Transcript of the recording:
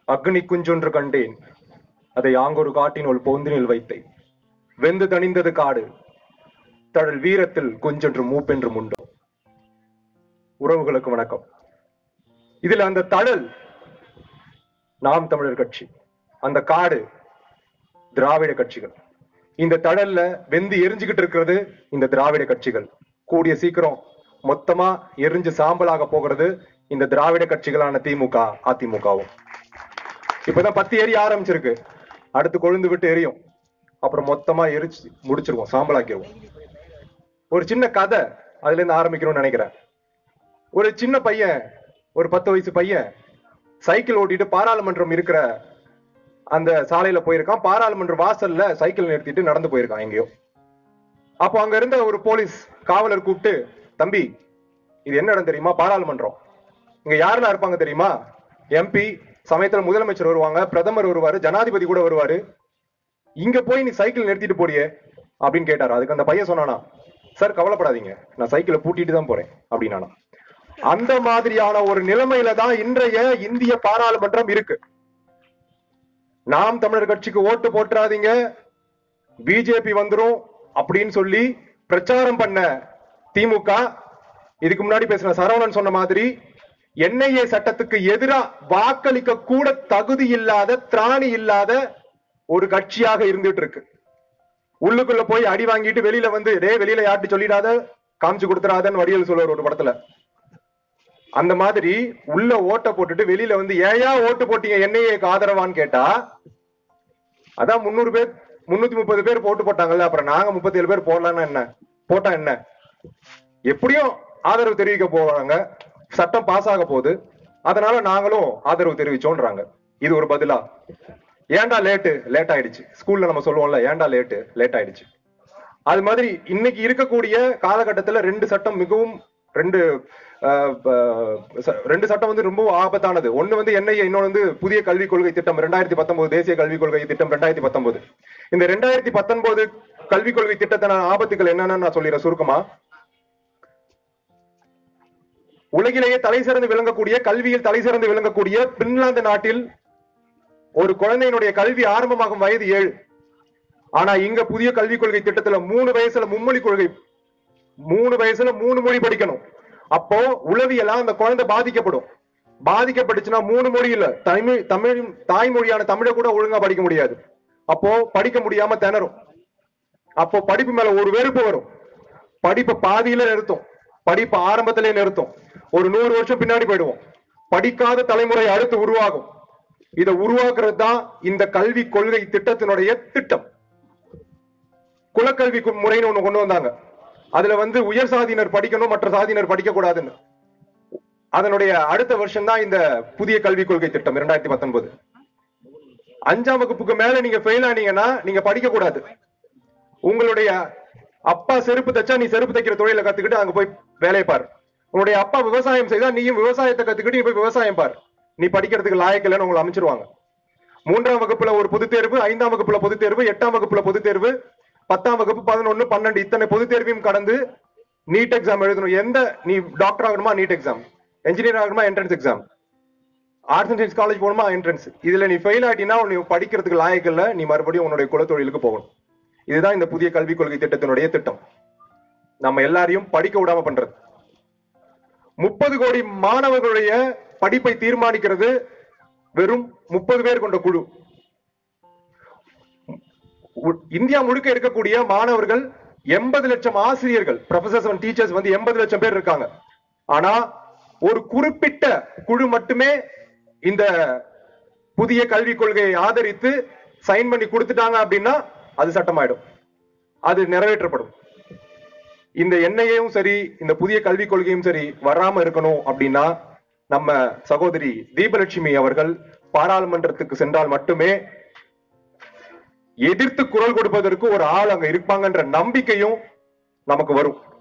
அக்னி குஞ்சொன்று கண்டேன் அதை ஆங்கொரு காட்டினுள் பொந்தினில் வைத்தேன் வெந்து தணிந்தது காடு தழல் வீரத்தில் கொஞ்சொன்று மூப்பென்று முண்டோ உறவுகளுக்கு வணக்கம் இதுல அந்த தழல் நாம் தமிழர் கட்சி அந்த காடு திராவிட கட்சிகள் இந்த தடல்ல வெந்து எரிஞ்சுகிட்டு இருக்கிறது இந்த திராவிட கட்சிகள் கூடிய சீக்கிரம் மொத்தமா எரிஞ்சு சாம்பலாக போகிறது இந்த திராவிட கட்சிகளான திமுக அதிமுகவும் இப்பதான் பத்து எரிய ஆரம்பிச்சிருக்கு அடுத்து கொழுந்து விட்டு எரியும் அப்புறம் மொத்தமா எரிச்சு முடிச்சிருவோம் சாம்பலாக்கிடுவோம் ஒரு சின்ன கதை அதுல இருந்து ஆரம்பிக்கணும்னு நினைக்கிறேன் ஒரு சின்ன பையன் ஒரு பத்து வயசு பையன் சைக்கிள் ஓட்டிட்டு பாராளுமன்றம் இருக்கிற அந்த சாலையில போயிருக்கான் பாராளுமன்ற வாசல்ல சைக்கிள் நிறுத்திட்டு நடந்து போயிருக்கான் எங்கேயோ அப்போ அங்க இருந்த ஒரு போலீஸ் காவலர் கூப்பிட்டு தம்பி இது என்ன இடம் தெரியுமா பாராளுமன்றம் இங்க யாரெல்லாம் இருப்பாங்க தெரியுமா எம்பி சமயத்துல முதலமைச்சர் வருவாங்க பிரதமர் வருவாரு ஜனாதிபதி கூட வருவாரு இங்க போய் நீ சைக்கிள் நிறுத்திட்டு போறியே அப்படின்னு கேட்டாரு அதுக்கு அந்த பையன் சொன்னானா சார் கவலைப்படாதீங்க நான் சைக்கிளை பூட்டிட்டு தான் போறேன் அப்படின்னானா அந்த மாதிரியான ஒரு நிலைமையில தான் இன்றைய இந்திய பாராளுமன்றம் இருக்கு நாம் தமிழர் கட்சிக்கு ஓட்டு போட்டுறாதீங்க பிஜேபி வந்துரும் அப்படின்னு சொல்லி பிரச்சாரம் பண்ண திமுக இதுக்கு முன்னாடி பேசின சரவணன் சொன்ன மாதிரி என்ஐஏ சட்டத்துக்கு எதிரா வாக்களிக்க கூட தகுதி இல்லாத திராணி இல்லாத ஒரு கட்சியாக இருந்துட்டு இருக்கு உள்ளுக்குள்ள போய் அடி வாங்கிட்டு வெளியில வந்து டே வெளியில யார்ட்டு சொல்லிடாத காமிச்சு கொடுத்துறாதன்னு வடிவேல் சொல்லுவார் ஒரு படத்துல அந்த மாதிரி உள்ள ஓட்ட போட்டுட்டு வெளியில வந்து ஏயா ஓட்டு போட்டீங்க என்ஐஏக்கு ஆதரவான்னு கேட்டா அதான் முன்னூறு பேர் முன்னூத்தி முப்பது பேர் போட்டு போட்டாங்கல்ல அப்புறம் நாங்க முப்பத்தி ஏழு பேர் போடலாம்னா என்ன போட்டா என்ன எப்படியும் ஆதரவு தெரிவிக்க போறாங்க சட்டம் பாஸ் ஆக போகுது அதனால நாங்களும் ஆதரவு தெரிவிச்சோன்றாங்க இது ஒரு பதிலா ஏன்டா லேட்டு லேட் ஆயிடுச்சு ஸ்கூல்ல நம்ம சொல்லுவோம்ல ஏன்டா லேட்டு லேட் ஆயிடுச்சு அது மாதிரி இன்னைக்கு இருக்கக்கூடிய காலகட்டத்துல ரெண்டு சட்டம் மிகவும் ரெண்டு அஹ், அஹ், ச- ரெண்டு சட்டம் வந்து ரொம்ப ஆபத்தானது ஒண்ணு வந்து என்ஐஏ இன்னொன்னு வந்து புதிய கல்விக் கொள்கை திட்டம் ரெண்டாயிரத்தி பத்தொன்பது தேசிய கல்விக் கொள்கை திட்டம் ரெண்டாயிரத்தி பத்தொன்பது இந்த ரெண்டாயிரத்தி பத்தொன்பது கல்விக் கொள்கை திட்டத்தின ஆபத்துகள் என்னன்னு நான் சொல்லிடுறேன் சுருக்கமா உலகிலேயே தலை சிறந்து விளங்கக்கூடிய கல்வியில் தலை சிறந்து விளங்கக்கூடிய பின்லாந்து நாட்டில் ஒரு குழந்தையினுடைய கல்வி ஆரம்பமாகும் வயது ஏழு ஆனா இங்க புதிய கல்விக் கொள்கை திட்டத்துல மூணு வயசுல மும்மொழி கொள்கை மூணு வயசுல மூணு மொழி படிக்கணும் அப்போ உளவியலா அந்த குழந்தை பாதிக்கப்படும் பாதிக்கப்பட்டுச்சுன்னா மூணு மொழி இல்ல தமிழ் தமிழ் தாய்மொழியான தமிழை கூட ஒழுங்கா படிக்க முடியாது அப்போ படிக்க முடியாம திணறும் அப்போ படிப்பு மேல ஒரு வெறுப்பு வரும் படிப்பை பாதியில நிறுத்தும் படிப்பு ஆரம்பத்திலே நிறுத்தும் ஒரு நூறு வருஷம் பின்னாடி போயிடுவோம் படிக்காத தலைமுறை அடுத்து உருவாகும் இதை உருவாக்குறது தான் இந்த கல்வி கொள்கை திட்டத்தினுடைய திட்டம் குலக்கல்வி கு- முறைன்னு ஒண்ணு கொண்டு வந்தாங்க அதுல வந்து உயர் சாதியினர் படிக்கணும் மற்ற சாதியினர் படிக்க கூடாதுன்னு அதனுடைய அடுத்த வருஷம் தான் இந்த புதிய கல்விக் கொள்கை திட்டம் இரண்டாயிரத்தி பத்தொன்பது அஞ்சாம் வகுப்புக்கு மேல நீங்க ஃபெயில் ஆனீங்கன்னா நீங்க படிக்க கூடாது உங்களுடைய அப்பா செருப்பு தைச்சா நீ செருப்பு தைக்கிற தொழிலை கத்துக்கிட்டு அங்க போய் வேலையை பார் உன்னுடைய அப்பா விவசாயம் செய்தா நீயும் விவசாயத்தை கத்துக்கிட்டு நீ போய் விவசாயம் பார் நீ படிக்கிறதுக்கு லாயக்கு இல்லைன்னு உங்களை அமைச்சிருவாங்க மூன்றாம் வகுப்புல ஒரு பொதுத் தேர்வு ஐந்தாம் வகுப்புல பொதுத் தேர்வு எட்டாம் வகுப்புல பொதுத் தேர்வு பத்தாம் வகுப்பு பதினொன்னு பன்னெண்டு இத்தனை பொதுத் தேர்வையும் கடந்து நீட் எக்ஸாம் எழுதணும் எந்த நீ டாக்டர் ஆகணுமா நீட் எக்ஸாம் என்ஜினியர் ஆகணுமா entrance exam arts and science college போகணுமா என்ட்ரன்ஸ் இதுல நீ ஃபெயில் ஆயிட்டீங்கன்னா நீ படிக்கிறதுக்கு லாயக்கு இல்ல நீ மறுபடியும் உன்னுடைய குலத்தொழிலுக்கு போகணும் இதுதான் இந்த புதிய கல்விக் கொள்கை திட்டத்தினுடைய திட்டம் நம்ம எல்லாரையும் படிக்க விடாம பண்றது முப்பது கோடி மாணவர்களுடைய படிப்பை தீர்மானிக்கிறது வெறும் முப்பது பேர் கொண்ட குழு உ- இந்தியா முழுக்க இருக்கக்கூடிய மாணவர்கள் எண்பது லட்சம் ஆசிரியர்கள் ப்ரொஃபசர்ஸ் அண்ட் டீச்சர்ஸ் வந்து எண்பது லட்சம் பேர் இருக்காங்க ஆனா ஒரு குறிப்பிட்ட குழு மட்டுமே இந்த புதிய கல்விக் கொள்கையை ஆதரித்து சைன் பண்ணி கொடுத்துட்டாங்க அப்படின்னா அது சட்டமாயிடும் அது நிறைவேற்றப்படும் இந்த எண்ணெயும் சரி இந்த புதிய கல்விக் கொள்கையும் சரி வராம இருக்கணும் அப்படின்னா நம்ம சகோதரி தீபலட்சுமி அவர்கள் பாராளுமன்றத்துக்கு சென்றால் மட்டுமே எதிர்த்து குரல் கொடுப்பதற்கு ஒரு ஆள் அங்க இருப்பாங்கன்ற நம்பிக்கையும் நமக்கு வரும்